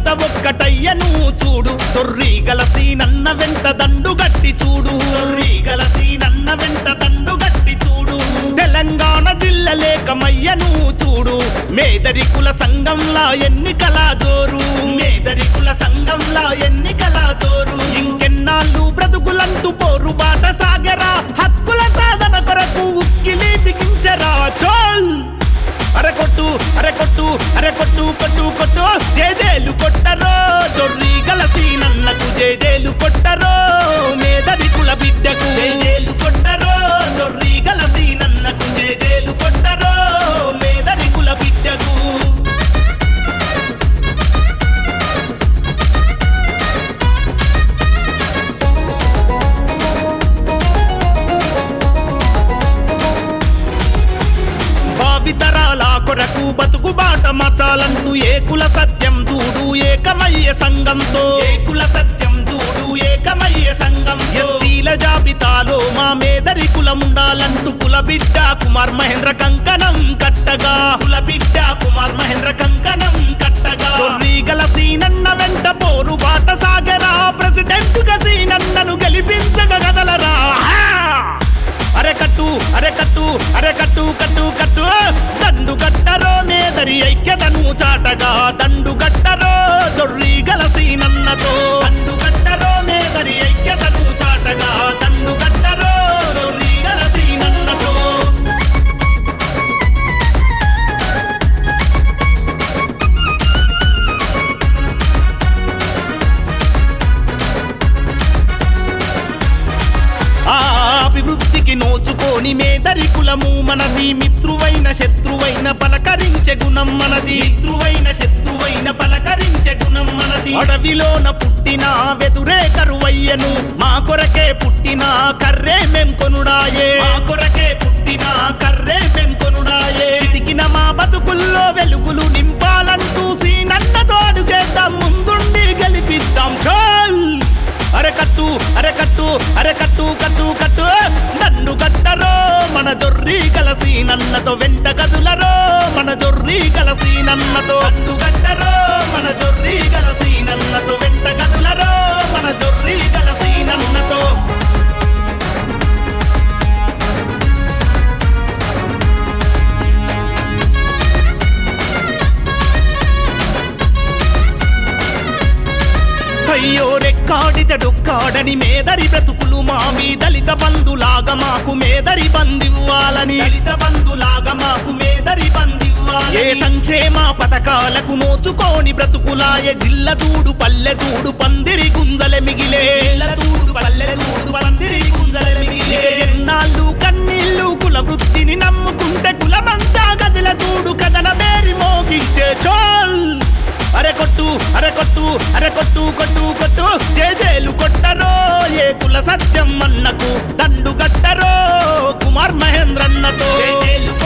ఒక్కటయ్యను చూడు సొర్రి గలసి నన్న వెంట దండు గట్టి చూడు సొర్రి గలసి నన్న వెంట దండు గట్టి చూడు తెలంగాణ జిల్లలేకమయ్యను చూడు మేదరికుల సంఘంలా ఎన్నికల జోరు మేదరికుల సంఘంలా ఎన్నికల జోరు ఇంకెన్నాళ్ళు బ్రతుకులంటూ పోరు బాట సాగరా హక్కుల సాధన కొరకు ఉక్కిలి బిగించరా చోల్ అరే కొట్టు అరే కొట్టు అరే కొట్టు కొట్టు కొట్టు జేజేలు కొట్టరో దొర్రి గలసి నన్నకు జేజేలు కొట్టరో మేదరి కుల బిడ్డకు జేజేలు కొట్టరో దొర్రి గలసి నన్నకు జేజేలు కొట్టరో మేదరి కుల బిడ్డకు భావితరాల కొరకు బతుకు బాట మచాలంటూ ఏకుల సత్యం చూడు ఏకమయ్య సంఘంతో ఏకుల సత్యం చూడు ఏకమయ్య సంఘం ఎస్టీల జాబితాలో మా మేదరి కులముండాలంటూ కుల బిడ్డ కుమార్ మహేంద్ర కంకణం కట్టగా కుల బిడ్డ కుమార్ మహేంద్ర కంకణం కట్టగా గల సీనన్న వెంట పోరు బాట సాగరా ప్రెసిడెంట్ గా సీనన్నను గెలిపించగ గదలరా హా! అరే కట్టు అరే కట్టు అరే కట్టు కట్టు కట్టు దండు గట్టరో మేదరి ఐక్యతను చాటగా దండు గట్టరో దొర్రి గలసి నన్నతో దండు గట్టరో మేదరి ఐక్యతను చాటగా దండు గట్టరో దొర్రి గలసి నన్నతో ఆ అభివృద్ధికి నోచుకోని మేదరి కులము మనది మిత్రువైన శత్రువైన పలకరించే గుణం మనది మిత్రువైన శత్రువైన పలకరించే గుణం మనది అడవిలోన పుట్టిన వెదురే కరువయ్యను మా కొరకే పుట్టిన కర్రే మేం కొనుడాయే మా కొరకే పుట్టిన కర్రే మేం కొనుడాయే చితికిన మా బతుకుల్లో వెలుగులు నింపాలంటూ సీనన్నతో అడుగేద్దాం ముందుండి గెలిపిద్దాం చల్ అరే కట్టు అరే కట్టు అరే కట్టు కట్టు కట్టు నన్ను కట్టరో మన దొర్రి కలసి నన్నతో వెంట కదులరో మన దొర్రి కలసి నన్నతో నన్ను కట్టరో మన దొర్రి కలసి నన్నతో వెంట కదులరో మన దొర్రి కలసి నన్నతో అయ్యో రెక్కాడితడు కాడని మేదరి బ్రతుకులు మామి దళిత బంధులాగా మాకు మేదరి బందివ్వాలని దళిత బంధులాగా మాకు మేదరి బందివ్వాలి ఏ సంక్షేమ పథకాలకు నోచుకోని బ్రతుకులాయ జిల్ల దూడు పల్లె దూడు పందిరి గుంజలె మిగిలే జిల్ల దూడు పల్లె దూడు పందిరి గుంజలె మిగిలే ఎన్నాళ్ళు కన్నీళ్ళు కుల వృత్తిని నమ్ముకుంటే కులమంతా గదిల దూడు కథన మేరి మోగించే చోల్ అరే కొట్టు అరే కొట్టు అరే కొట్టు కొట్టు కొట్టు జేజేలు కొట్టరో ఏ కుల సత్యం అన్నకు దండు కట్టరో కుమార్ మహేంద్రన్నతో జేజేలు